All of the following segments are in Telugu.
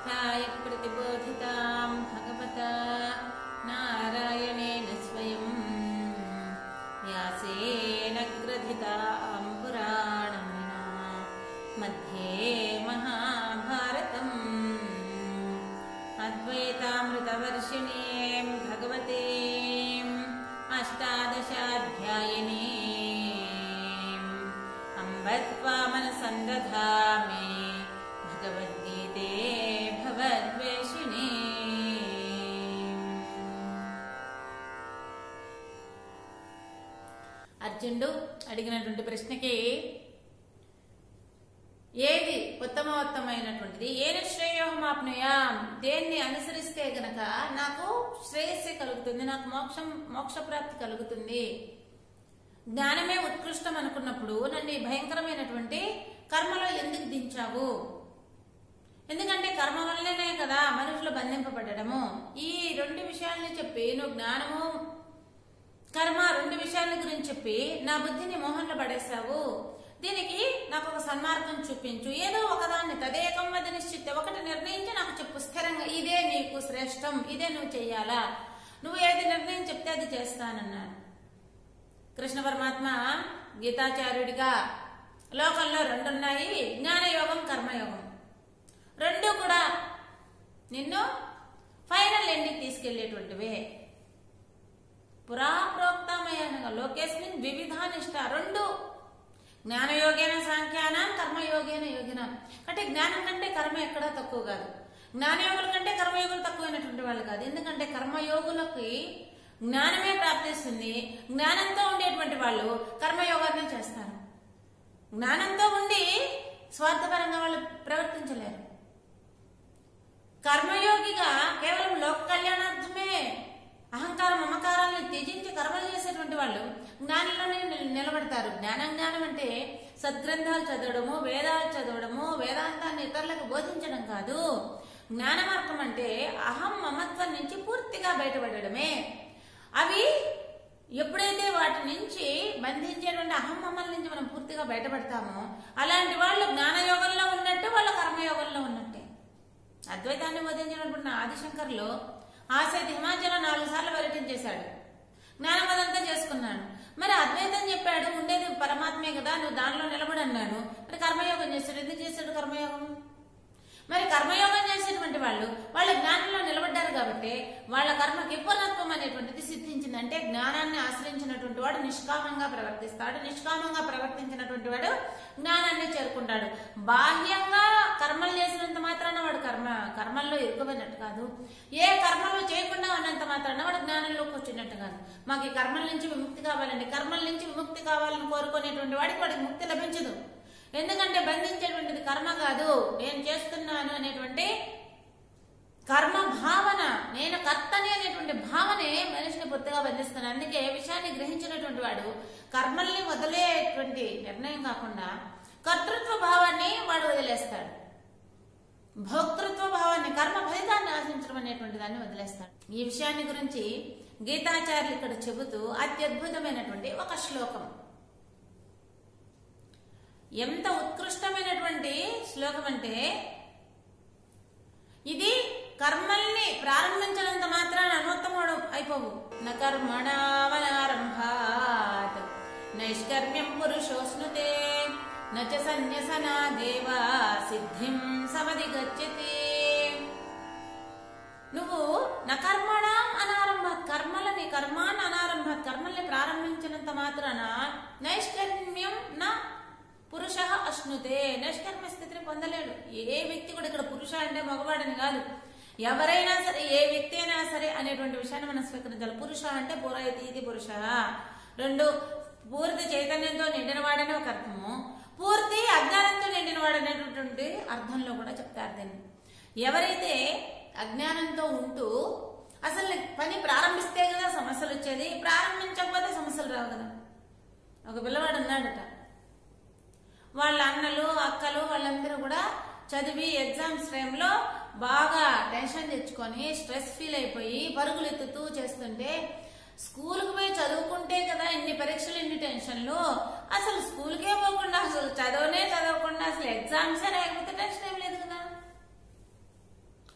स्वाध्याय प्रतिबोधितां भगवता नारायणेन स्वयं व्यासेन ग्रथितां पुराणमुनिना मध्ये महाभारतम् अद्वैतामृतवर्षिणीं भगवतीम् अष्टादशाध्यायिनीम् अम्ब त्वामनसन्दधामि भगवद्गीते भवद्वेषिणी అర్జునుడు అడిగినటువంటి ప్రశ్నకి ఏది ఉత్తమోత్తమైనటువంటిది ఏది శ్రేయోహమాప్నుయాం దేన్ని అనుసరిస్తే గనక నాకు శ్రేయస్సే కలుగుతుంది నాకు మోక్షం మోక్ష ప్రాప్తి కలుగుతుంది జ్ఞానమే ఉత్కృష్టం అనుకున్నప్పుడు నన్ను ఈ భయంకరమైనటువంటి కర్మలో ఎందుకు దించావు ఎందుకంటే కర్మ వల్లనే కదా మనుషులు బంధింపబడము ఈ రెండు విషయాల్ని చెప్పి నువ్వు జ్ఞానము కర్మ రెండు విషయాల గురించి చెప్పి నా బుద్ధిని మోహంలో పడేశావు దీనికి నాకు ఒక సన్మార్గం చూపించు ఏదో ఒకదాన్ని తదేకం వద నిశ్చిత ఒకటి నిర్ణయించి నాకు చెప్పు స్థిరంగా ఇదే నీకు శ్రేష్టం ఇదే నువ్వు చెయ్యాలా నువ్వు ఏది నిర్ణయం చెప్తే అది చేస్తానన్నాడు కృష్ణ పరమాత్మ గీతాచార్యుడిగా లోకంలో రెండు ఉన్నాయి జ్ఞానయోగం కర్మయోగం రెండు కూడా నిన్ను ఫైనల్ ఎండింగ్ తీసుకెళ్లేటువంటివే పురాప్రోక్తమయనగా లోకేస్మిన్ వివిధానిష్ట రెండు జ్ఞానయోగేన సాంఖ్యానం కర్మయోగేన యోగిన అంటే జ్ఞానం కంటే కర్మ ఎక్కడా తక్కువ కాదు జ్ఞానయోగుల కంటే కర్మయోగులు తక్కువైనటువంటి వాళ్ళు కాదు ఎందుకంటే కర్మయోగులకి జ్ఞానమే ప్రాప్తిస్తుంది జ్ఞానంతో ఉండేటువంటి వాళ్ళు కర్మయోగాన్ని చేస్తారు జ్ఞానంతో ఉండి స్వార్థపరంగా వాళ్ళు ప్రవర్తించలేరు కర్మయోగిగా కేవలం లోక కళ్యాణార్థమే అహంకార మమకారాలను త్యజించి కర్మలు చేసేటువంటి వాళ్ళు జ్ఞానంలోనే నిల- నిలబడతారు జ్ఞానం జ్ఞానం అంటే సద్గ్రంథాలు చదవడము వేదాలు చదవడము వేదాంతాన్ని ఇతరులకు బోధించడం కాదు జ్ఞాన మార్గం అంటే అహం మమత్వం నుంచి పూర్తిగా బయటపడడమే అవి ఎప్పుడైతే వాటి నుంచి బంధించేటువంటి అహం మమ్మల్ని నుంచి మనం పూర్తిగా బయటపడతామో అలాంటి వాళ్ళు జ్ఞానయోగంలో ఉన్నట్టు వాళ్ళ కర్మయోగంలో ఉన్నట్టే అద్వైతాన్ని బోధించినటువంటి ఆదిశంకర్లు ఆసక్తి హిమాచలం నాలుగు సార్లు పర్యటించేశాడు జ్ఞానమదంతా చేసుకున్నాడు మరి అద్వైతం చెప్పాడు ఉండేది పరమాత్మే కదా నువ్వు దానిలో నిలబడి అన్నాడు మరి కర్మయోగం చేశాడు ఎందుకు చేశాడు కర్మయోగం మరి కర్మయోగం చేసేటువంటి వాళ్ళు వాళ్ళ జ్ఞానంలో నిలబడ్డారు కాబట్టి వాళ్ళ కర్మకి పూర్ణత్వం అనేటువంటిది సిద్ధించింది అంటే జ్ఞానాన్ని ఆశ్రయించినటువంటి వాడు నిష్కామంగా ప్రవర్తిస్తాడు నిష్కామంగా ప్రవర్తించినటువంటి వాడు జ్ఞానాన్ని చేరుకుంటాడు బాహ్యంగా కర్మలు చేసినంత మాత్రాన వాడు కర్మ కర్మల్లో ఇరుక్కుపోయినట్టు కాదు ఏ కర్మలు చేయకుండా ఉన్నంత మాత్రాన వాడు జ్ఞానంలోకి వచ్చినట్టు కాదు మాకు ఈ కర్మల నుంచి విముక్తి కావాలండి కర్మల నుంచి విముక్తి కావాలని కోరుకునేటువంటి వాడికి వాడికి ముక్తి లభించదు ఎందుకంటే బంధించేటువంటిది కర్మ కాదు నేను చేస్తున్నాను అనేటువంటి కర్మ భావన నేను కర్తని అనేటువంటి భావనే మనిషిని పూర్తిగా బంధిస్తాను అందుకే ఏ విషయాన్ని గ్రహించినటువంటి వాడు కర్మల్ని వదిలేటువంటి నిర్ణయం కాకుండా కర్తృత్వ భావాన్ని వాడు వదిలేస్తాడు భోక్తృత్వ భావాన్ని కర్మ ఫలితాన్ని ఆశించడం అనేటువంటి దాన్ని వదిలేస్తాడు ఈ విషయాన్ని గురించి గీతాచార్యులు ఇక్కడ చెబుతూ అత్యద్భుతమైనటువంటి ఒక శ్లోకం ఎంత ఉత్కృష్టమైనటువంటి శ్లోకం అంటే ఇది కర్మల్ని ప్రారంభించినంత మాత్రాన అనోత్తముడు అయిపోవు న కర్మణావనారంభాత్ నైష్కర్మ్యం పురుషోస్నుతే నచ సన్యసనా దేవా సిద్ధిం సమధిగచ్చతి నువ్వు నకర్మణ అనారంభ కర్మలని కర్మాన్ని అనారంభ కర్మల్ని ప్రారంభించినంత మాత్రాన నైష్కర్మ్యం నా పురుష అశ్నుతే నైష్కర్మ్య స్థితిని పొందలేడు ఏ వ్యక్తి కూడా ఇక్కడ పురుష అంటే మగవాడని కాదు ఎవరైనా సరే ఏ వ్యక్తి అయినా సరే అనేటువంటి విషయాన్ని మనం స్వీకరించాలి పురుష అంటే పురయతి ఇది పురుష రెండు పూర్తి చైతన్యంతో నిండిన వాడని ఒక అర్థము పూర్తి అజ్ఞానంతో నిండిన వాడు అనేటటువంటి అర్థంలో కూడా చెప్తారు దీన్ని ఎవరైతే అజ్ఞానంతో ఉంటూ అసలు పని ప్రారంభిస్తే కదా సమస్యలు వచ్చేది ప్రారంభించకపోతే సమస్యలు రావు కదా ఒక పిల్లవాడు ఉన్నాడట వాళ్ళ అన్నలు అక్కలు వాళ్ళందరూ కూడా చదివి ఎగ్జామ్స్ టైంలో బాగా టెన్షన్ తెచ్చుకొని స్ట్రెస్ ఫీల్ అయిపోయి పరుగులు ఎత్తుతూ చేస్తుంటే స్కూల్కి పోయి చదువుకుంటే కదా ఇన్ని పరీక్షలు ఇన్ని టెన్షన్లు అసలు స్కూల్కే పోకుండా అసలు చదవనే చదవకుండా అసలు ఎగ్జామ్సే రాకపోతే టెన్షన్ ఏం లేదు కదా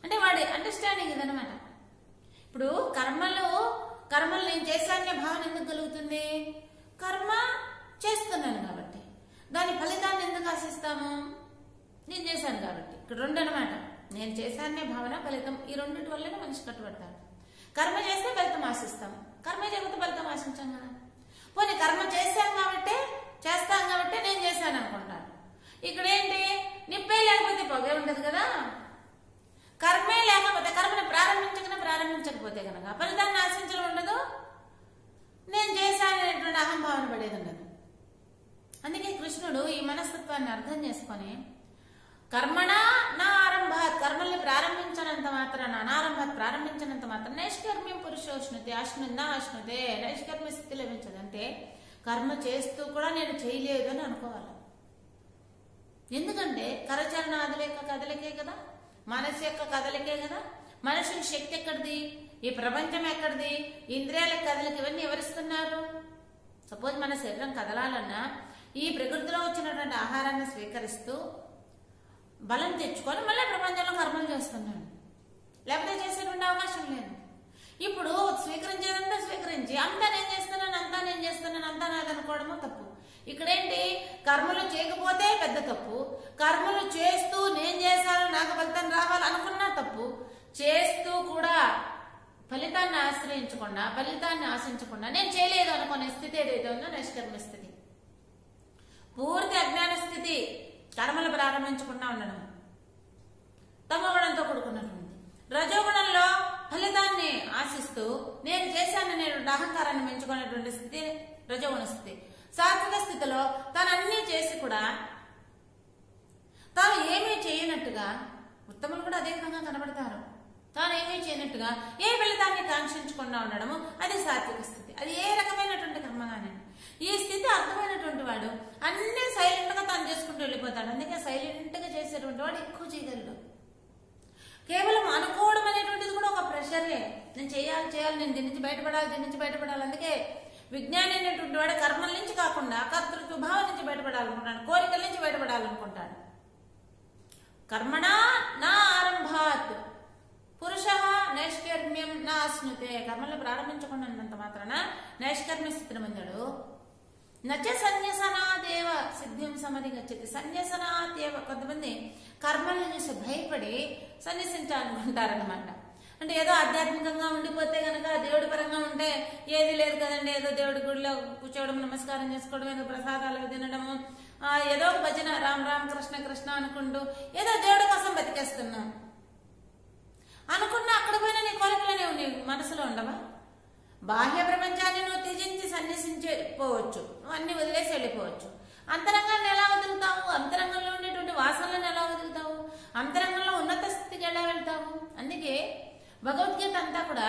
నేను చేశానే భావన ఎందుకు కలుగుతుంది కర్మ చేస్తున్నాను కాబట్టి దాని ఫలితాన్ని ఎందుకు ఆశిస్తాము నేను చేశాను కాబట్టి ఇక్కడ రెండు అనమాట నేను చేశానే భావన ఫలితం ఈ రెండింటి వల్లనే మనిషి కట్టుబడతాడు కర్మ చేస్తే ఫలితం ఆశిస్తాం కర్మ చేయకపోతే ఫలితం ఆశించాం కదా పోనీ కర్మ చేశాం కాబట్టి చేస్తాం కాబట్టి నేను చేశాను అనుకుంటాను ఇక్కడ ఏంటి నిప్పే లేకపోతే పొగే ఉండదు కదా కర్మే లేకపోతే కర్మని ప్రారంభించకనే ప్రారంభించకపోతే కనుక ఫలితాన్ని ఆశించడం ఉండదు నేను చేశాననేటువంటి అహంభావన పడేది ఉండదు అందుకే కృష్ణుడు ఈ మనస్తత్వాన్ని అర్థం చేసుకొని కర్మణ నా ఆరంభాత్ కర్మల్ని ప్రారంభించనంత మాత్రాన అనారంభాత్ ప్రారంభించినంత మాత్రం నైష్కర్మ్యం పురుషోష్ణుతే అశ్ను నా అశ్నుతే నైష్కర్మ్య స్థితి లభించదు అంటే కర్మ చేస్తూ కూడా నేను చేయలేదు అని అనుకోవాలి ఎందుకంటే కరచరణాదుల యొక్క కదలికే కదా మనసు యొక్క కదలికే కదా మనుషుల శక్తి ఎక్కడిది ఈ ప్రపంచం ఎక్కడిది ఇంద్రియాల కదలిక ఇవన్నీ ఎవరిస్తున్నారు సపోజ్ మన శరీరం కదలాలన్నా ఈ ప్రకృతిలో వచ్చినటువంటి ఆహారాన్ని స్వీకరిస్తూ బలం తెచ్చుకొని మళ్ళీ ప్రపంచంలో కర్మలు చేస్తున్నాడు లేకపోతే చేసేటువంటి అవకాశం లేదు ఇప్పుడు స్వీకరించేదంతా స్వీకరించి అంతా నేను చేస్తున్నాను అంతా నేను చేస్తున్నాను అంతా నాది అనుకోవడము తప్పు ఇక్కడేంటి కర్మలు చేయకపోతే పెద్ద తప్పు కర్మలు చేస్తూ నేను చేశాను నాకు ఫలితం రావాలి అనుకున్నా తప్పు చేస్తూ కూడా ఫలితాన్ని ఆశ్రయించకుండా ఫలితాన్ని ఆశించకుండా నేను చేయలేదు అనుకునే స్థితి ఏదైతే ఉందో నిష్కర్మ స్థితి పూర్తి అజ్ఞాన స్థితి కర్మలు ప్రారంభించకుండా ఉండడం తమగుణంతో కూడుకున్నటువంటి రజోగుణంలో ఫలితాన్ని ఆశిస్తూ నేను చేశాననే అహంకారాన్ని పెంచుకునేటువంటి స్థితి రజోగుణ స్థితి సాత్విక స్థితిలో తాను అన్నీ చేసి కూడా తాను ఏమీ చేయనట్టుగా ఉత్తములు కూడా అదే విధంగా కనబడతారు తాను ఏమీ చేయనట్టుగా ఏ ఫలితాన్ని కాంక్షించకుండా ఉండడము అది సాత్విక స్థితి అది ఏ రకమైనటువంటి కర్మ కానివ్వండి ఈ స్థితి అర్థమైనటువంటి వాడు అన్ని సైలెంట్ గా తాను చేసుకుంటూ వెళ్ళిపోతాడు అందుకే సైలెంట్ గా చేసేటువంటి వాడు ఎక్కువ చేయగలడు కేవలం అనుకోవడం అనేటువంటిది కూడా ఒక ప్రెషరే నేను చేయాలి చేయాలి నేను దీని నుంచి బయటపడాలి దీని నుంచి బయటపడాలి అందుకే విజ్ఞాని అనేటువంటి వాడు కర్మల నుంచి కాకుండా కర్తృత్వ భావం నుంచి బయటపడాలనుకుంటాడు కోరికల నుంచి బయటపడాలనుకుంటాడు కర్మణ నా ఆరంభాత్ పురుష నైష్కర్మ్యం నా అశ్నుతే కర్మలు ప్రారంభించకుండా ఉన్నంత మాత్రాన నైష్కర్మ్య స్థితిని పొందాడు నచ సన్యసనాదేవ సిద్ధిం సమధి గచ్చతి సన్యసనాదేవ కొంతమంది కర్మలను చూసి భయపడి సన్యసించాలనుకుంటారనమాట అంటే ఏదో ఆధ్యాత్మికంగా ఉండిపోతే గనక దేవుడి పరంగా ఉంటే ఏది లేదు కదండి ఏదో దేవుడి గుడిలో కూర్చోవడం నమస్కారం చేసుకోవడం ఏదో ప్రసాదాలు అవి తినడము ఆ, ఏదో ఒక భజన రామ్ రామ్ కృష్ణ కృష్ణ అనుకుంటూ ఏదో దేవుడి కోసం బతికేస్తున్నాం అనుకున్నా అక్కడ పోయినా నీ కోరికలనే నీ మనసులో ఉండవా బాహ్య ప్రపంచాన్ని నువ్వు త్యజించి సన్యసించి పోవచ్చు నువ్వు అన్ని వదిలేసి వెళ్ళిపోవచ్చు అంతరంగాన్ని ఎలా వదులుతావు అంతరంగంలో ఉండేటువంటి వాసనలను ఎలా వదులుతావు అంతరంగంలో ఉన్నత స్థితికి ఎలా వెళ్తావు అందుకే భగవద్గీత అంతా కూడా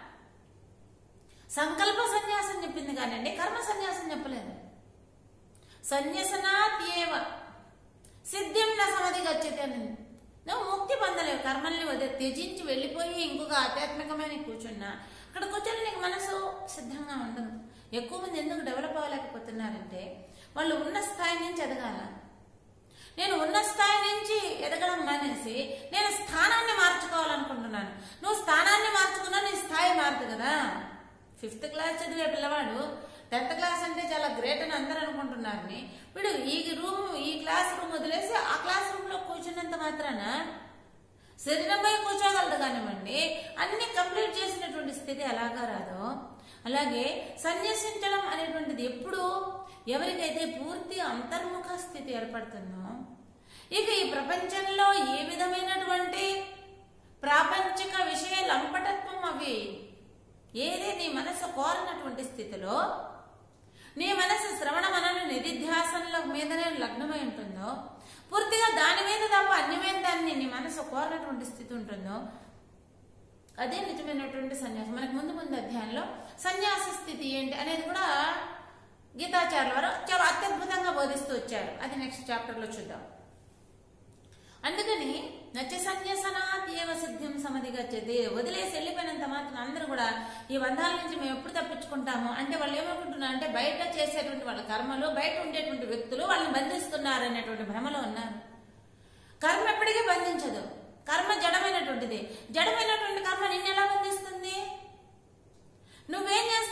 సంకల్ప సన్యాసం చెప్పింది కానండి కర్మ సన్యాసం చెప్పలేదు సన్యసనాత్యేవ సిద్ధిం న సమధి గచ్చతి అని నువ్వు ముక్తి పొందలేవు కర్మల్ని వదిలి త్యజించి వెళ్ళిపోయి ఇంకొక ఆధ్యాత్మికమైన కూర్చున్నా అక్కడ కూర్చొని నీకు మనసు సిద్ధంగా ఉండదు ఎక్కువ మంది ఎందుకు డెవలప్ అవ్వలేకపోతున్నారంటే వాళ్ళు ఉన్న స్థాయి నుంచి ఎదగాల నేను ఉన్న స్థాయి నుంచి ఎదగడం మానేసి నేను స్థానాన్ని మార్చుకోవాలనుకుంటున్నాను నువ్వు స్థానాన్ని మార్చుకున్నా నీ స్థాయి మారుతుంది కదా ఫిఫ్త్ క్లాస్ చదివే పిల్లవాడు టెన్త్ క్లాస్ అంటే చాలా గ్రేట్ అని అందరూ అనుకుంటున్నారని వీడు ఈ రూమ్ ఈ క్లాస్ రూమ్ వదిలేసి ఆ క్లాస్ రూమ్ లో కూర్చున్నంత మాత్రాన శరీరంపై కూర్చోగలదు కానివ్వండి అన్ని కంప్లీట్ చేసినటువంటి స్థితి ఎలాగా రాదో అలాగే సన్యసించడం అనేటువంటిది ఎప్పుడు ఎవరికైతే పూర్తి అంతర్ముఖ స్థితి ఏర్పడుతుందో ఇక ఈ ప్రపంచంలో ఏ విధమైనటువంటి ప్రాపంచిక విషయ లంపటత్వం అవి ఏది నీ మనసు కోరినటువంటి స్థితిలో నీ మనసు శ్రవణ మనన నిధిధ్యాసనల మీదనే లగ్నమై ఉంటుందో పూర్తిగా దాని మీద తప్ప అన్యమైన దాన్ని నీ మనసు కోరినటువంటి స్థితి ఉంటుందో అదే నిజమైనటువంటి సన్యాసం మనకు ముందు ముందు అధ్యాయంలో సన్యాస స్థితి ఏంటి అనేది కూడా గీతాచార్యుల వారు చాలా అత్యద్భుతంగా బోధిస్తూ వచ్చారు అది నెక్స్ట్ చాప్టర్ లో చూద్దాం అందుకని నచ్చ సన్యసనాత్ ఏవ సిద్ధిం సమధి గచ్చది వదిలేసి వెళ్ళిపోయినంత మాత్రం అందరూ కూడా ఈ బంధాల నుంచి మేము ఎప్పుడు తప్పించుకుంటాము అంటే వాళ్ళు ఏమనుకుంటున్నారు అంటే బయట చేసేటువంటి వాళ్ళ కర్మలు బయట ఉండేటువంటి వ్యక్తులు వాళ్ళని బంధిస్తున్నారు అనేటువంటి భ్రమలో ఉన్నారు కర్మ ఎప్పటికీ బంధించదు కర్మ జడమైనటువంటిది జడమైనటువంటి కర్మ నిన్నెలా బంధిస్తుంది నువ్వేం చేస్తావు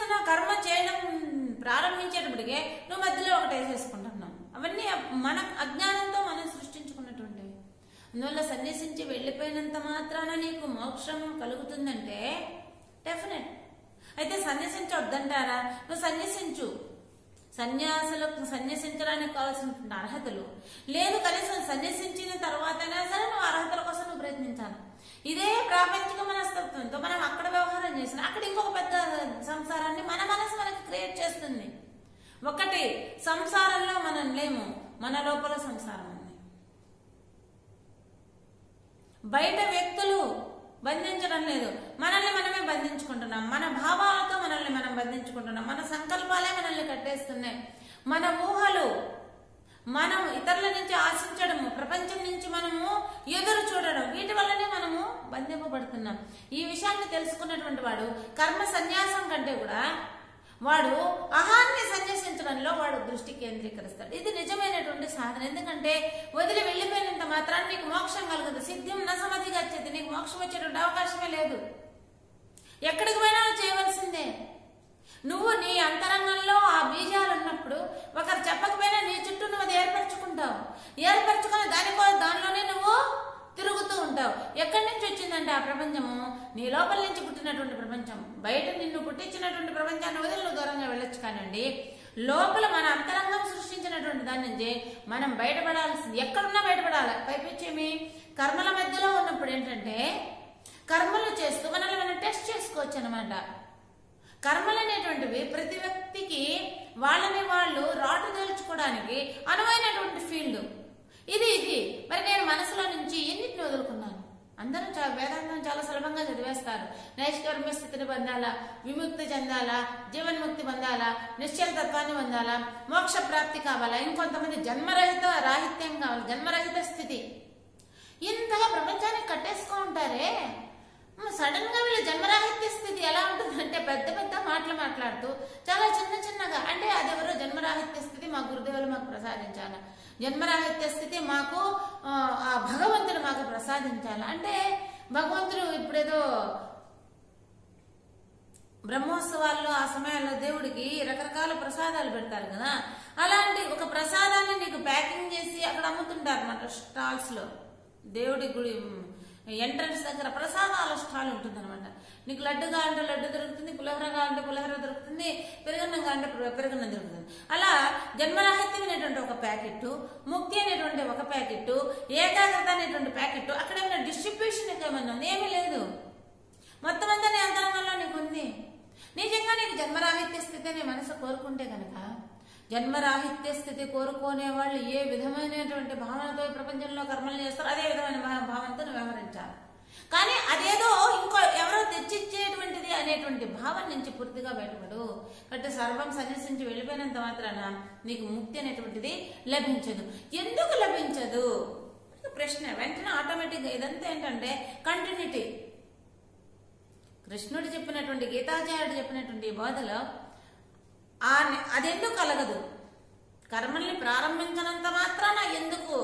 చేస్తున్నా కర్మ చేయడం ప్రారంభించేటప్పటికే నువ్వు మధ్యలో ఒకటి వేసేసుకుంటున్నావు అవన్నీ మన అజ్ఞానంతో మనం సృష్టించుకున్నటువంటివి అందువల్ల సన్యసించి వెళ్ళిపోయినంత మాత్రాన నీకు మోక్షం కలుగుతుందంటే డెఫినెట్ అయితే సన్యసించొద్దంటారా నువ్వు సన్యసించు సన్యాసులకు సన్యసించడానికి కావాల్సిన అర్హతలు లేదు కనీసం సన్యసించిన తర్వాతైనా సరే నువ్వు అర్హతల కోసం నువ్వు ప్రయత్నించాలి ఇదే ప్రాపంచిక మనస్తత్వంతో మనం అక్కడ వ్యవహారం చేసిన అక్కడ ఇంకొక పెద్ద సంసారాన్ని మన మనసు మనకి క్రియేట్ చేస్తుంది ఒకటి సంసారంలో మనం లేము మన లోపల సంసారం ఉంది బయట వ్యక్తులు బంధించడం లేదు మనల్ని మనమే బంధించుకుంటున్నాం మన భావాలతో మనల్ని మనం బంధించుకుంటున్నాం మన సంకల్పాలే మనల్ని కట్టేస్తున్నాయి మన ఊహలు మనం ఇతరుల నుంచి ఆశించడము ప్రపంచం నుంచి మనము ఎదురు చూడడం వీటి వల్లనే మనము బంధింపబడుతున్నాం ఈ విషయాన్ని తెలుసుకున్నటువంటి వాడు కర్మ సన్యాసం కంటే కూడా వాడు అహాన్ని సన్యసించడంలో వాడు దృష్టి కేంద్రీకరిస్తాడు ఇది నిజమైనటువంటి సాధన ఎందుకంటే వదిలి వెళ్ళిపోయినంత మాత్రాన్ని నీకు మోక్షం కలగదు సిద్ధ్యం నసమతి గచ్చేది నీకు మోక్షం వచ్చేటువంటి అవకాశమే లేదు ఎక్కడికి పోయినా నువ్వు చేయవలసిందే నువ్వు నీ అంతరంగంలో ఆ బీజాలు ఉన్నప్పుడు ఒకరు చెప్పకపోయినా నీ చుట్టూ నువ్వు అది ఏర్పరచుకుంటావు ఏర్పరచుకుని దానికో దానిలోనే నువ్వు తిరుగుతూ ఉంటావు ఎక్కడి నుంచి వచ్చిందంటే ఆ ప్రపంచము నీ లోపల నుంచి పుట్టినటువంటి ప్రపంచం బయట నిన్ను పుట్టించినటువంటి ప్రపంచాన్ని వదిలి నువ్వు దూరంగా వెళ్ళొచ్చు కానండి లోపల మన అంతరంగం సృష్టించినటువంటి దాని నుంచి మనం బయటపడాల్సింది ఎక్కడున్నా బయటపడాలి పైపించేమి కర్మల మధ్యలో ఉన్నప్పుడు ఏంటంటే కర్మలు చేస్తూ మనల్ని మనం టెస్ట్ చేసుకోవచ్చు అనమాట కర్మలు అనేటువంటివి ప్రతి వ్యక్తికి వాళ్ళని వాళ్ళు రాటు తేల్చుకోవడానికి అనువైనటువంటి ఫీల్డ్ ఇది ఇది మరి నేను మనసులో నుంచి ఎన్నిటిని వదులుకున్నాను అందరూ చా వేదాంతం చాలా సులభంగా చదివేస్తారు నైష్కర్మ్య స్థితిని పొందాలా విముక్తి చెందాలా జీవన్ముక్తి పొందాలా నిశ్చల తత్వాన్ని పొందాలా మోక్ష ప్రాప్తి కావాలా ఇంకొంతమంది జన్మరహిత రాహిత్యం కావాలి జన్మరహిత స్థితి ఇంతగా ప్రపంచానికి కట్టేసుకో ఉంటారే సడన్ గా వీళ్ళ జన్మరాహిత్య స్థితి ఎలా ఉంటుందంటే పెద్ద పెద్ద మాటలు మాట్లాడుతూ చాలా చిన్న చిన్నగా అంటే అదెవరో జన్మరాహిత్య స్థితి మా గురుదేవులు మాకు ప్రసాదించాల జన్మరాహిత్య స్థితి మాకు ఆ, ఆ భగవంతుడు మాకు ప్రసాదించాల అంటే భగవంతుడు ఇప్పుడేదో బ్రహ్మోత్సవాల్లో ఆ సమయాల్లో దేవుడికి రకరకాల ప్రసాదాలు పెడతారు కదా అలాంటి ఒక ప్రసాదాన్ని నీకు ప్యాకింగ్ చేసి అక్కడ అమ్ముతుంటారు అన్నమాట స్టాల్స్ లో దేవుడి గుడి ఎంట్రన్స్ దగ్గర ప్రసాదాల స్టాల్ ఉంటుంది అనమాట నీకు లడ్డు కావాలంటే లడ్డు దొరుకుతుంది పులిహోర కావాలంటే పులిహోర దొరుకుతుంది పెరుగన్నం కావాలంటే పెరుగు- పెరుగన్నం దొరుకుతుంది అలా జన్మరాహిత్యం అనేటువంటి ఒక ప్యాకెట్ ముక్తి అనేటువంటి ఒక ప్యాకెట్ ఏకాగ్రత అనేటువంటి ప్యాకెట్ అక్కడ ఏమైనా డిస్ట్రిబ్యూషన్ ఏమైనా ఉంది ఏమీ లేదు మొత్తం అంతా నీ అంతరంగంలో నీకు ఉంది నిజంగా నీకు జన్మరాహిత్య స్థితి నీ మనసు కోరుకుంటే కనుక జన్మరాహిత్య స్థితి కోరుకునే వాళ్ళు ఏ విధమైనటువంటి భావనతో ఈ ప్రపంచంలో కర్మలు చేస్తారో అదే విధమైన భా- భావనతో నువ్వు వ్యవహరించాలి కానీ అదేదో ఇంకో ఎవరో తెచ్చిచ్చేటువంటిది అనేటువంటి భావం నుంచి పూర్తిగా బయటపడు కాబట్టి సర్వం సన్యసించి వెళ్ళిపోయినంత మాత్రాన నీకు ముక్తి అనేటువంటిది లభించదు ఎందుకు లభించదు ప్రశ్న వెంటనే ఆటోమేటిక్గా ఇదంతా ఏంటంటే కంటిన్యూటీ కృష్ణుడు చెప్పినటువంటి గీతాచార్యుడు చెప్పినటువంటి ఈ బోధలో ఆ అది ఎందుకు కలగదు కర్మల్ని ప్రారంభించినంత మాత్రాన ఎందుకు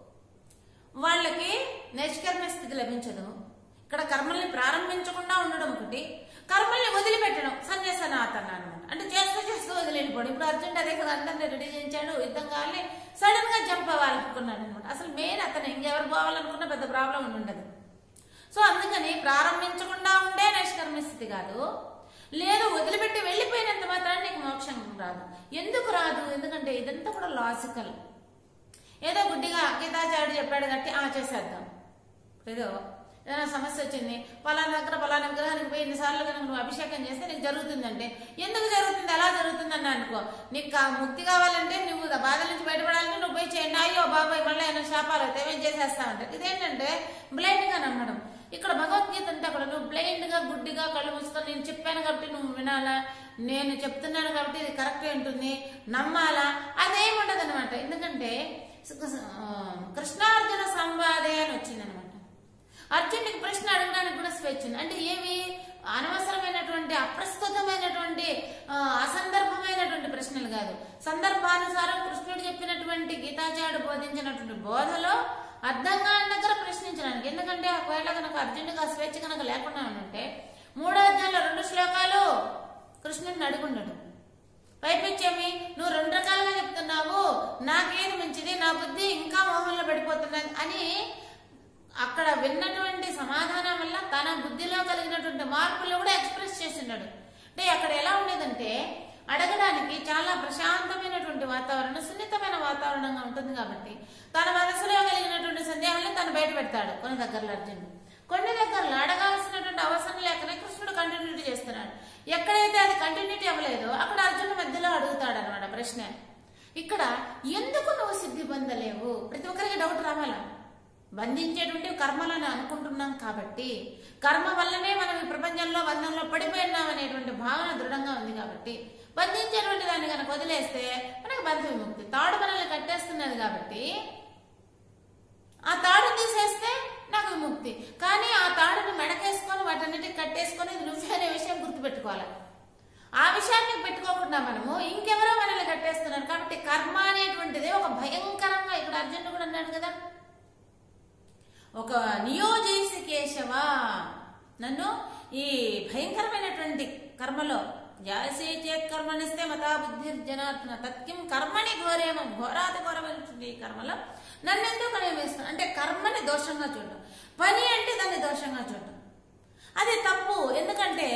వాళ్ళకి నైష్కర్మ్య స్థితి లభించదు ఇక్కడ కర్మల్ని ప్రారంభించకుండా ఉండడం ఒకటి కర్మల్ని వదిలిపెట్టడం సన్యాసనాథన అనమాట అంటే చేస్తూ చేస్తూ వదిలిపోవడం ఇప్పుడు అర్జున్ అదే కదా అందరినీ రెడీ చేయించాడు యుద్ధం కావాలి సడన్ గా జంప్ అవ్వాలనుకున్నాడు అనమాట అసలు మెయిన్ అతను ఇంకెవరు పోవాలనుకున్నా పెద్ద ప్రాబ్లం ఉండదు సో అందుకని ప్రారంభించకుండా ఉండే నైష్కర్మ్య స్థితి కాదు లేదు వదిలిపెట్టి వెళ్ళిపోయినంత మాత్రాన్ని నీకు మోక్షం రాదు ఎందుకు రాదు ఎందుకంటే ఇదంతా కూడా లాజికల్ ఏదో గుడ్డిగా గీతాచార్యుడు చెప్పాడు కాబట్టి ఆ చేసేద్దాం ఏదో ఏదైనా సమస్య వచ్చింది పలానా దగ్గర పలానా విగ్రహానికి పోయి ఎన్నిసార్లు కనుక నువ్వు అభిషేకం చేస్తే నీకు జరుగుతుందంటే ఎందుకు జరుగుతుంది ఎలా జరుగుతుంది అన్న అనుకో నీకు ఆ ముక్తి కావాలంటే నువ్వు ఆ బాధ నుంచి బయటపడాలంటే నువ్వు పోయి చేయండి అయ్యో బాబాయ్ మళ్ళీ ఏమైనా శాపాలు అయితే ఏమేం చేసేస్తామంటే ఇదేంటంటే బ్లైండ్ గా నమ్మడం ఇక్కడ భగవద్గీత అంటే అక్కడ నువ్వు బ్లైండ్ గా గుడ్డిగా కళ్ళు మూసుకొని నేను చెప్పాను కాబట్టి నువ్వు వినాలా నేను చెప్తున్నాను కాబట్టి ఇది కరెక్ట్ ఉంటుంది నమ్మాలా అదేముండదు అనమాట ఎందుకంటే ఆ, కృష్ణార్జున సంవాదే అని వచ్చింది అనమాట అర్జునుడికి ప్రశ్న అడగడానికి కూడా స్వేచ్ఛ ఉంది అంటే ఏమి అనవసరమైనటువంటి అప్రస్తుతమైనటువంటి ఆ, అసందర్భమైనటువంటి ప్రశ్నలు కాదు సందర్భానుసారం కృష్ణుడు చెప్పినటువంటి గీతాచార్యుడు బోధించినటువంటి బోధలో అర్థం కాని దగ్గర ప్రశ్నించడానికి ఎందుకంటే ఒకవేళ కనుక అర్జునుడికి ఆ స్వేచ్ఛ కనుక లేకుండా ఉంటే మూడో అధ్యాయంలో రెండు శ్లోకాలు కృష్ణుడిని అడుగుండడు పైపెచ్చేమి నువ్వు రెండు రకాలుగా చెప్తున్నావు నాకేది మంచిది నా బుద్ధి ఇంకా మోహంలో పడిపోతున్నది అని అక్కడ విన్నటువంటి సమాధానం వల్ల తన బుద్ధిలో కలిగినటువంటి మార్పులు కూడా ఎక్స్ప్రెస్ చేస్తున్నాడు అంటే అక్కడ ఎలా ఉండేదంటే అడగడానికి చాలా ప్రశాంతమైనటువంటి వాతావరణం సున్నితమైన వాతావరణంగా ఉంటుంది కాబట్టి తన మనసులో కలిగినటువంటి సందేహాలను తను బయట పెడతాడు కొన్ని దగ్గరలో అర్జునుడు కొన్ని దగ్గరలో అడగాల్సినటువంటి అవసరం లేకనే కృష్ణుడు కంటిన్యూటీ చేస్తున్నాడు ఎక్కడైతే అది కంటిన్యూటీ అవ్వలేదో అక్కడ అర్జునుడు మధ్యలో అడుగుతాడు అనమాట ప్రశ్న ఇక్కడ ఎందుకు నువ్వు సిద్ధి పొందలేవు ప్రతి ఒక్కరికి డౌట్ రావాలా బంధించేటువంటి కర్మలను అనుకుంటున్నాం కాబట్టి కర్మ వల్లనే మనం ఈ ప్రపంచంలో బంధంలో పడిపోయినాం అనేటువంటి భావన దృఢంగా ఉంది కాబట్టి బంధించేటువంటి దాన్ని కనుక వదిలేస్తే మనకు బంధ విముక్తి తాడు మనల్ని కట్టేస్తున్నది కాబట్టి ఆ తాడు తీసేస్తే నాకు విముక్తి కానీ ఆ తాడుని మెడకేసుకొని వాటన్నిటికి కట్టేసుకొని ఇది నువ్వే అనే విషయం గుర్తుపెట్టుకోవాలి ఆ విషయాన్ని పెట్టుకోకుండా మనము ఇంకెవరో మనల్ని కట్టేస్తున్నారు కాబట్టి కర్మ అనేటువంటిది ఒక భయంకరంగా ఇక్కడ అర్జునుడు కూడా అన్నాడు కదా ఒక నియోజేసి కేశవ నన్ను ఈ భయంకరమైనటువంటి కర్మలో జాసే చేత్ కర్మనిస్తే మతా బుద్ధి జనార్దన తత్కిం కర్మని ఘోరేమ ఘోరాతి ఘోరమైనటువంటి ఈ కర్మలో నన్ను ఎందుకు నియమిస్తాను అంటే కర్మని దోషంగా చూడడం పని అంటే దాన్ని దోషంగా చూడడం అది తప్పు ఎందుకంటే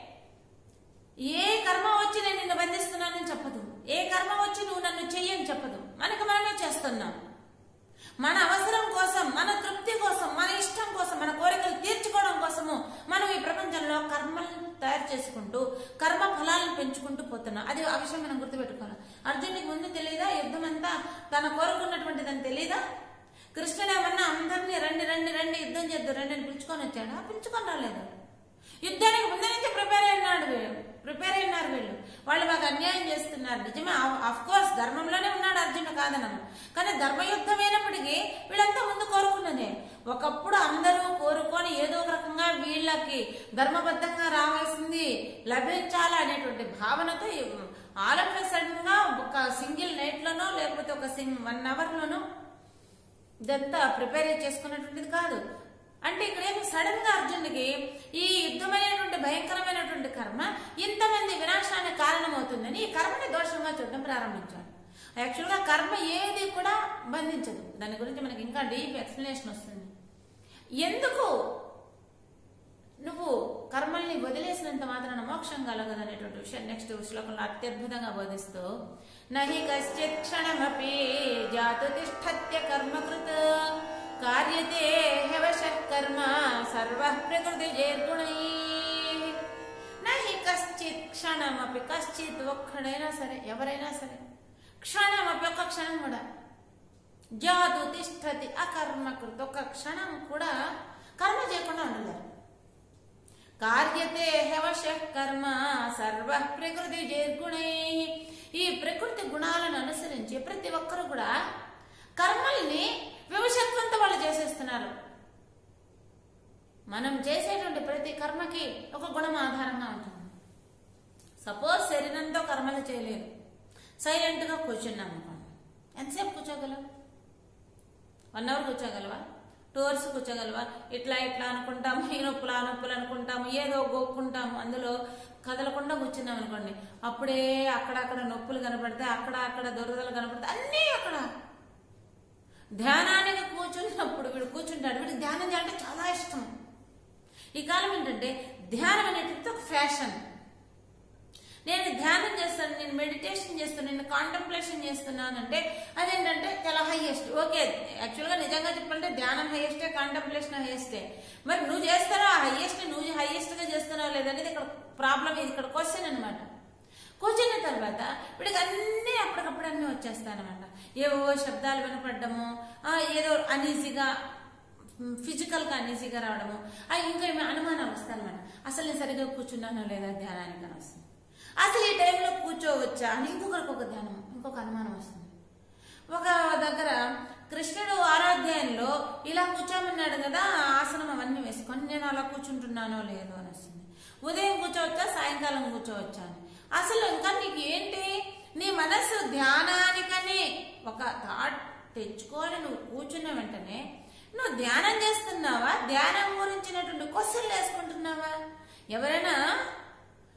ఏ కర్మ వచ్చి నేను నిన్ను బంధిస్తున్నానని చెప్పదు ఏ కర్మ వచ్చి నువ్వు నన్ను చెయ్యని చెప్పదు మనకు మనమే చేస్తున్నాం మన అవసరం కోసం మన తృప్తి కోసం మన ఇష్టం కోసం మన కోరికలు తీర్చుకోవడం కోసము మనం ఈ ప్రపంచంలో కర్మలను తయారు చేసుకుంటూ కర్మ ఫలాలను పెంచుకుంటూ పోతున్నాం అది ఆ విషయం మనం గుర్తుపెట్టుకోవాలి అర్జునుడికి ముందు తెలియదా యుద్ధం అంతా తన కోరుకున్నటువంటిదని తెలియదా కృష్ణుడు ఏమన్నా అందరినీ రండి రండి రండి యుద్ధం చేద్దాం రండి అని పిలుచుకొని వచ్చాడా పిలుచుకొని రాలేదు యుద్ధానికి ముందు నుంచి ప్రిపేర్ అయినాడు వీళ్ళు ప్రిపేర్ అయినారు వీళ్ళు వాళ్ళు మాకు అన్యాయం చేస్తున్నారు నిజమే అఫ్ కోర్స్ ధర్మంలోనే ఉన్నాడు అర్జునుడు కాదనము కానీ ధర్మయుద్ధమైనప్పటికీ వీళ్ళంతా ముందు కోరుకున్నదే ఒకప్పుడు అందరూ కోరుకొని ఏదో ఒక రకంగా వీళ్ళకి ధర్మబద్ధంగా రావాల్సింది లభించాలి అనేటువంటి భావనతో ఆల్ ఆఫ్ సడన్ గా ఒక సింగిల్ నైట్ లోనో లేకపోతే ఒక సింగ్ వన్ అవర్ లోనో ఇదంతా ప్రిపేర్ చేసుకున్నటువంటిది కాదు అంటే ఇక్కడ ఏమి సడన్ గా అర్జునుడికి ఈ యుద్ధమైనటువంటి భయంకరమైనటువంటి కర్మ ఇంతమంది వినాశానికి కారణమవుతుందని ఈ కర్మని దోషంగా చూడడం ప్రారంభించాడు యాక్చువల్గా కర్మ ఏది కూడా బంధించదు దాని గురించి మనకి ఇంకా డీప్ ఎక్స్ప్లెనేషన్ వస్తుంది ఎందుకు నువ్వు కర్మల్ని వదిలేసినంత మాత్రాన మోక్షం కలగదు అనేటువంటి విషయం నెక్స్ట్ శ్లోకంలో అత్యద్భుతంగా బోధిస్తూ నహి కశ్చిత్ క్షణమపి జాతు తిష్టత్య కర్మకృత్ కార్యతే హవశ కర్మ సర్వ ప్రకృతి జేర్గుణై నహి కశ్చిత్ క్షణమపి కశ్చిత్ ఒక్కడైనా సరే ఎవరైనా సరే క్షణమపి ఒక్క క్షణం కూడా జాతు తిష్టతి అకర్మకృత్ ఒక క్షణం కూడా కర్మ చేయకుండా ఉండలేరు కార్యతే హవశ కర్మ సర్వ ప్రకృతి జైర్గుణై ఈ ప్రకృతి గుణాలను అనుసరించి ప్రతి ఒక్కరు కూడా కర్మల్ని వివశత్వంతో వాళ్ళు చేసేస్తున్నారు మనం చేసేటువంటి ప్రతి కర్మకి ఒక గుణం ఆధారంగా ఉంటుంది సపోజ్ శరీరంతో కర్మలు చేయలేదు సైలెంట్ గా కూర్చున్నాం అనుకోండి ఎంతసేపు కూర్చోగలవు వన్ అవర్ కూర్చోగలవా టూ అవర్స్ కూర్చోగలవా ఇట్లా ఇట్లా అనుకుంటాము ఈ నొప్పులు ఆ నొప్పులు అనుకుంటాము ఏదో గోక్కుంటాము అందులో కదలకుండా కూర్చున్నాం అనుకోండి అప్పుడే అక్కడక్కడ నొప్పులు కనపడితే అక్కడ అక్కడ దురదలు కనపడితే అన్నీ అక్కడ ధ్యానానికి కూర్చున్నప్పుడు వీడు కూర్చుంటాడు వీడికి ధ్యానం చేయాలంటే చాలా ఇష్టం ఈ కాలం ఏంటంటే ధ్యానం అనేటువంటి ఒక ఫ్యాషన్ నేను ధ్యానం చేస్తాను నేను మెడిటేషన్ చేస్తాను నేను కాంటంప్లేషన్ చేస్తున్నాను అంటే అదేంటంటే చాలా హైయెస్ట్ ఓకే యాక్చువల్గా నిజంగా చెప్పాలంటే ధ్యానం హైయెస్టే కాంటంప్లేషన్ హైయెస్టే మరి నువ్వు చేస్తారా ఆ హైయెస్ట్ నువ్వు హైయెస్ట్ గా చేస్తున్నావు లేదనేది ఇక్కడ ప్రాబ్లం ఇక్కడ క్వశ్చన్ అనమాట కూర్చున్న తర్వాత వీడికి అన్నీ అప్పటికప్పుడు అన్నీ వచ్చేస్తాయన్నమాట ఏవో శబ్దాలు వినపడ్డము ఆ, ఏదో అనీజీగా ఫిజికల్ గా అనీజీగా రావడము ఆ, ఇంకా ఏమి అనుమానాలు వస్తాయన్నమాట అసలు నేను సరిగ్గా కూర్చున్నానో లేదా ధ్యానానికి అని వస్తుంది అసలు ఈ టైంలో కూర్చోవచ్చా అని ఇంకొకరికి ఒక ధ్యానం ఇంకొక అనుమానం వస్తుంది ఒక దగ్గర కృష్ణుడు ఆరాధ్యాయంలో ఇలా కూర్చోమన్నాడు కదా ఆ ఆసనం అవన్నీ వేసుకొని నేను అలా కూర్చుంటున్నానో లేదో అని వస్తుంది ఉదయం కూర్చోవచ్చా సాయంకాలం కూర్చోవచ్చా అని అసలు ఇంకా నీకు ఏంటి నీ మనసు ధ్యానానికని ఒక థాట్ తెచ్చుకోవాలి నువ్వు కూర్చున్న వెంటనే నువ్వు ధ్యానం చేస్తున్నావా ధ్యానం గురించినటువంటి క్వశ్చన్లు వేసుకుంటున్నావా ఎవరైనా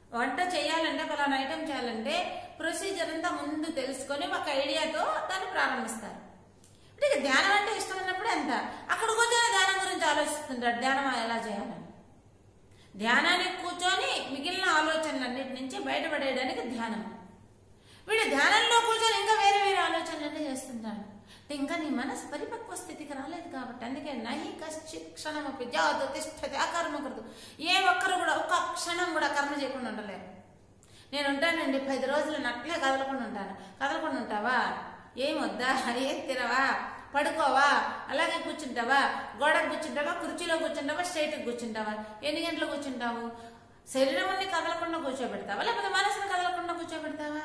వంట చేయాలంటే పలానా ఐటెం చేయాలంటే ప్రొసీజర్ అంతా ముందు తెలుసుకొని ఒక ఐడియాతో దాన్ని ప్రారంభిస్తారు అంటే ఇక ధ్యానం అంటే ఇష్టం ఉన్నప్పుడు ఎంత అక్కడ కూర్చొని ధ్యానం గురించి ఆలోచిస్తుంటాడు ధ్యానం ఎలా చేయాలని ధ్యానానికి కూర్చొని మిగిలిన ఆలోచనలన్నిటి నుంచి బయటపడేయడానికి ధ్యానం వీడు ధ్యానంలో కూర్చొని ఇంకా వేరే వేరే ఆలోచనలన్నీ చేస్తుంటాడు అంటే ఇంకా నీ మనసు పరిపక్వ స్థితికి రాలేదు కాబట్టి అందుకే నహి కశ్చిత్ క్షణమపి జాతు తిష్టతి అకర్మ కృతు ఏ ఒక్కరు కూడా ఒక్క క్షణం కూడా కర్మ చేయకుండా ఉండలేరు నేను ఉంటానండి పది రోజులు నట్లే కదలకుండా ఉంటాను కదలకుండా ఉంటావా ఏం వద్దా ఏం తినవా పడుకోవా అలాగే కూర్చుంటావా గోడకు కూర్చుంటావా కుర్చీలో కూర్చుంటావా స్ట్రైట్కి కూర్చుంటావా ఎన్ని గంటలు కూర్చుంటావు శరీరం అన్ని కదలకుండా కూర్చోబెడతావా లేకపోతే మనసును కదలకుండా కూర్చోబెడతావా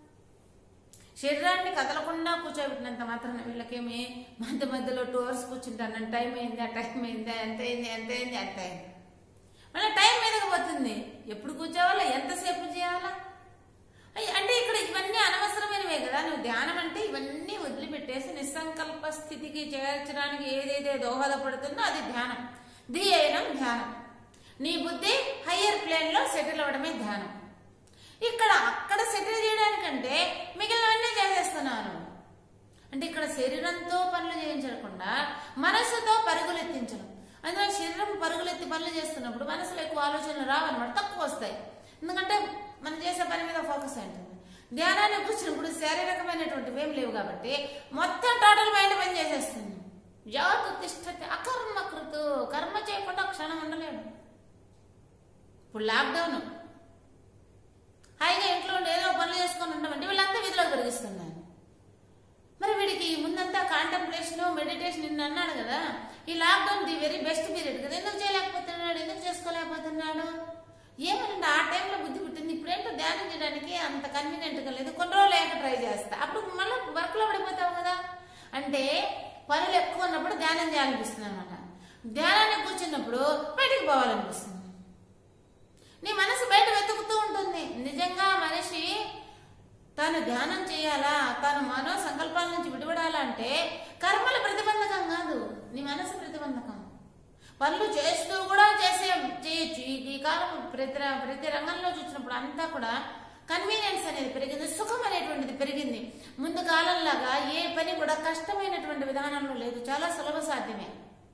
శరీరాన్ని కదలకుండా కూర్చోబెట్టినంత మాత్రాన వీళ్ళకేమి మధ్య మధ్యలో టూ అవర్స్ కూర్చుంటాను టైం అయింది ఆ టైం అయింది ఎంత అయింది ఎంత అయింది ఎంత అయింది మళ్ళీ టైం మీదకి పోతుంది ఎప్పుడు కూర్చోవాలా ఎంతసేపు చేయాలా అయ్య, అంటే ఇక్కడ ఇవన్నీ అనవసరమైనవే కదా నువ్వు ధ్యానం అంటే ఇవన్నీ వదిలిపెట్టేసి నిస్సంకల్ప స్థితికి చేర్చడానికి ఏదైతే దోహదపడుతుందో అది ధ్యానం ధ్యేయనం ధ్యానం నీ బుద్ధి హయ్యర్ ప్లేన్ లో సెటిల్ అవ్వడమే ధ్యానం ఇక్కడ అక్కడ సెటిల్ చేయడానికంటే మిగిలినవన్నీ చేసేస్తున్నాను అంటే ఇక్కడ శరీరంతో పనులు చేయించకుండా మనసుతో పరుగులెత్తించడం అందులో శరీరం పరుగులెత్తి పనులు చేస్తున్నప్పుడు మనసులో ఎక్కువ ఆలోచనలు రావన్నమాట తక్కువ వస్తాయి ఎందుకంటే మనం చేసే పని మీద ఫోకస్ అయి ఉంటుంది ధ్యానాన్ని కూర్చున్నప్పుడు శారీరకమైనటువంటివి ఏం లేవు కాబట్టి మొత్తం టోటల్ మైండ్ పని చేసేస్తుంది జాతు తిష్టతి అకర్మ కృతు కర్మ చేయకుండా ఒక క్షణం ఉండలేడు ఇప్పుడు లాక్డౌన్ హాయిగా ఇంట్లో ఉండి ఏదో పనులు చేసుకొని ఉండమంటే వీళ్ళంతా విధిలోకి పెరిగిస్తున్నారు మరి వీడికి ముందంతా కాంటంప్లేషన్ మెడిటేషన్ నిన్న అన్నాడు కదా ఈ lockdown the very best period కదా ఎందుకు చేయలేకపోతున్నాడు ఎందుకు చేసుకోలేకపోతున్నాడు ఏమనండి ఆ టైంలో బుద్ధి పుట్టింది ఇప్పుడేంటో ధ్యానం చేయడానికి అంత కన్వీనియంట్ గా లేదు కొన్ని రోజులు లేక ట్రై చేస్తా అప్పుడు మళ్ళీ వర్క్ లో పడిపోతావు కదా అంటే పనులు ఎక్కువ ఉన్నప్పుడు ధ్యానం చేయాలనిపిస్తుంది అనమాట ధ్యానానికి కూర్చున్నప్పుడు బయటికి పోవాలనిపిస్తుంది నీ మనసు బయట వెతుకుతూ ఉంటుంది నిజంగా మనిషి తాను ధ్యానం చేయాలా తాను మనో సంకల్పాల నుంచి విడిపడాలా అంటే కర్మల ప్రతిబంధకం కాదు నీ మనసు ప్రతిబంధకం పనులు చేస్తూ కూడా చేసే చేయొచ్చు ఈ- ఈ కాలం ప్రతి ర- ప్రతి రంగంలో చూసినప్పుడు అంతా కూడా కన్వీనియన్స్ అనేది పెరిగింది సుఖం అనేటువంటిది పెరిగింది ముందు కాలంలాగా ఏ పని కూడా కష్టమైనటువంటి విధానంలో లేదు చాలా సులభ సాధ్యమే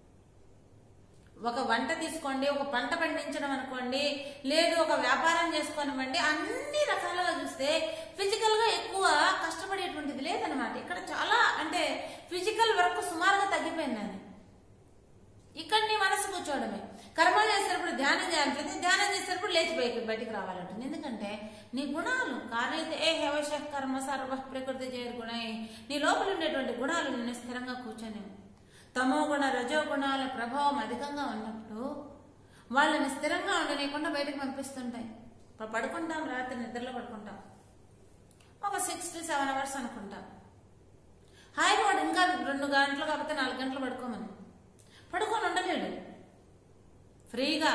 ఒక వంట తీసుకోండి ఒక పంట పండించడం అనుకోండి లేదు ఒక వ్యాపారం చేసుకోనివ్వండి అన్ని రకాలుగా చూస్తే ఫిజికల్ గా ఎక్కువ కష్టపడేటువంటిది లేదనమాట ఇక్కడ చాలా అంటే ఫిజికల్ వర్క్ సుమారుగా తగ్గిపోయింది అది ఇక్కడ నీ మనసు కూర్చోవడమే కర్మ చేసేటప్పుడు ధ్యానం చేయాలంటే ధ్యానం చేసేటప్పుడు లేచి బయటకు బయటికి రావాలంటుంది ఎందుకంటే నీ గుణాలు కార్యతే ఏ హేవశ కర్మ సర్వ ప్రకృతి చేయరు గుణ నీ లోపల ఉండేటువంటి గుణాలు నిన్ను స్థిరంగా కూర్చొని తమో గుణ రజో గుణాల ప్రభావం అధికంగా ఉన్నప్పుడు వాళ్ళని స్థిరంగా ఉండనీయకుండా బయటకు పంపిస్తుంటాయి ఇప్పుడు పడుకుంటాం రాత్రి నిద్రలో పడుకుంటాం ఒక సిక్స్ టు సెవెన్ అవర్స్ అనుకుంటాం హాయిగా వాడు ఇంకా రెండు గంటలు కాకపోతే నాలుగు గంటలు పడుకోమని పడుకొని ఉండలేడు ఫ్రీగా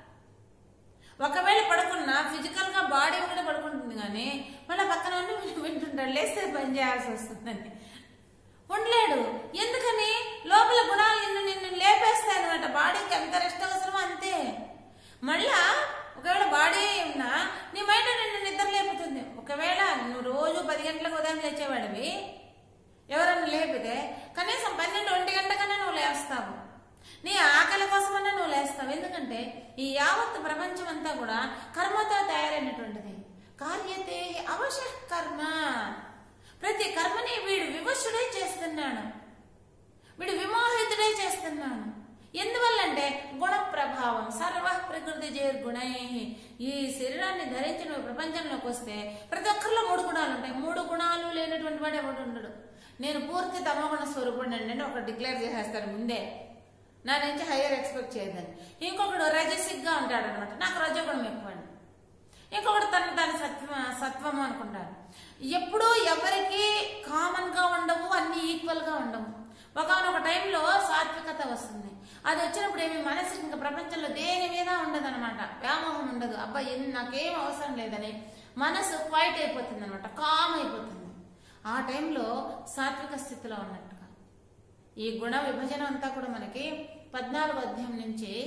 ఒకవేళ పడుకున్నా ఫిజికల్ గా బాడీ కూడా పడుకుంటుంది కానీ మళ్ళీ పక్కన ఉండి వింటూ- వింటుంటాడు లేస్తే పని చేయాల్సి వస్తుందని ఉండలేడు ఎందుకని లోపల గుణాలు నిన్ను నిన్ను లేపేస్తాయి అనమాట బాడీకి ఎంత రెస్ట్ అవసరమో అంతే మళ్ళా ఒకవేళ బాడీ ఉన్నా నీ మైండ్ నిన్ను నిద్ర లేపుతుంది ఒకవేళ నువ్వు రోజు పది గంటలకు ఉదయం లేచేవాడివి ఎవరన్నా లేపితే కనీసం పన్నెండు ఒంటి గంట కన్నా నువ్వు లేస్తావు నీ ఆకలి కోసమన్నా నువ్వు లేస్తావు ఎందుకంటే ఈ యావత్ ప్రపంచం అంతా కూడా కర్మతో తయారైనటువంటిది కార్యతే అవశ కర్మ ప్రతి కర్మని వీడు వివశుడై చేస్తున్నాడు వీడు విమోహితుడై చేస్తున్నాడు ఎందువల్లంటే గుణ ప్రభావం సర్వ ప్రకృతి గుణై ఈ శరీరాన్ని ధరించి నువ్వు ప్రపంచంలోకి వస్తే ప్రతి ఒక్కరిలో మూడు గుణాలు ఉంటాయి మూడు గుణాలు లేనటువంటి వాడు ఎవడు ఉండడు నేను పూర్తి తమగుణ స్వరూపుడు అండి అని ఒకటి డిక్లేర్ చేసేస్తాడు ముందే నా నుంచి హయ్యర్ ఎక్స్పెక్ట్ చేయదని ఇంకొకడు రజసిక్ గా ఉంటాడు అనమాట నాకు రజగుణం ఎక్కువ అండి ఇంకొకటి తన తన సత్వ సత్వము అనుకుంటాడు ఎప్పుడూ ఎవరికి కామన్ గా ఉండవు అన్ని ఈక్వల్ గా ఉండవు ఒకనొక టైంలో సాత్వికత వస్తుంది అది వచ్చినప్పుడు ఏమి మనసు ఇంకా ప్రపంచంలో దేని మీద ఉండదు అనమాట వ్యామోహం ఉండదు అబ్బా ఎన్ని నాకేం అవసరం లేదని మనసు క్వైట్ అయిపోతుంది అనమాట కామ్ అయిపోతుంది ఆ టైంలో సాత్విక స్థితిలో ఉన్నట్టుగా ఈ గుణ విభజన అంతా కూడా మనకి పద్నాలుగు అధ్యాయం నుంచి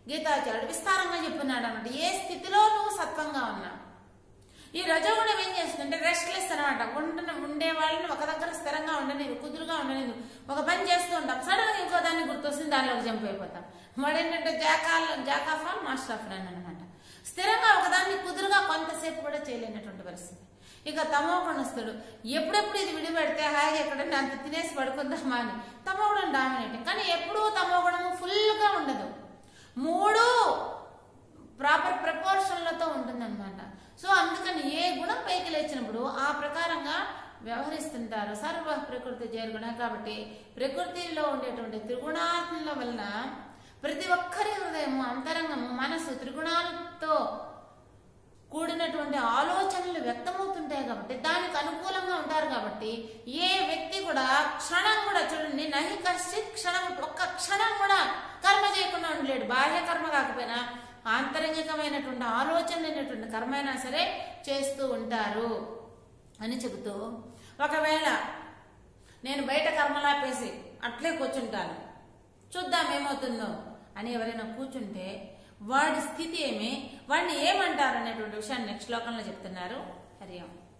గీతాచార్యుడు విస్తారంగా చెప్పున్నాడు అనమాట ఏ స్థితిలో నువ్వు సత్వంగా ఉన్నా ఈ రజోగుణం ఏం చేస్తుందంటే రెస్ట్లెస్ అనమాట ఉంటున్న ఉండే వాళ్ళని ఒక దగ్గర స్థిరంగా ఉండలేదు కుదురుగా ఉండలేదు ఒక పని చేస్తూ ఉంటాం సడన్ గా ఇంకో దాన్ని గుర్తొస్తుంది దానిలోకి జంప్ అయిపోతాం వాడు ఏంటంటే jackal jack of all master of none అనమాట స్థిరంగా ఒకదాన్ని కుదురుగా కొంతసేపు కూడా చేయలేనటువంటి పరిస్థితి ఇక తమో గుణస్తుడు ఎప్పుడెప్పుడు ఇది విడిపెడితే హాయిగా ఎక్కడన్నా అంత తినేసి పడుకుందామా అని తమో గుణం డామినేటింగ్ కానీ ఎప్పుడూ తమో గుణము ఫుల్ గా ఉండదు మూడు ప్రాపర్ ప్రపోర్షన్లతో ఉంటుందన్నమాట సో అందుకని ఏ గుణం పైకి లేచినప్పుడు ఆ ప్రకారంగా వ్యవహరిస్తుంటారు సర్వ ప్రకృతి చేరుగుణ కాబట్టి ప్రకృతిలో ఉండేటువంటి త్రిగుణాల వలన ప్రతి ఒక్కరి హృదయము అంతరంగము మనసు త్రిగుణాలతో కూడినటువంటి ఆలోచనలు వ్యక్తమవుతుంటాయి కాబట్టి దానికి అనుకూలంగా ఉంటారు కాబట్టి ఏ వ్యక్తి కూడా క్షణం కూడా చూడండి నహి కశ్చిత్ క్షణం ఒక్క క్షణం కూడా కర్మ చేయకుండా ఉండలేడు బాహ్య కర్మ కాకపోయినా ఆంతరంగికమైనటువంటి ఆలోచన అనేటువంటి కర్మ అయినా సరే చేస్తూ ఉంటారు అని చెబుతూ ఒకవేళ నేను బయట కర్మలాపేసి అట్లే కూర్చుంటాను చూద్దాం ఏమవుతుందో అని ఎవరైనా కూర్చుంటే వాడి స్థితి ఏమి వాడిని ఏమంటారు అనేటువంటి విషయాన్ని నెక్స్ట్ శ్లోకంలో చెప్తున్నారు హరి ఓం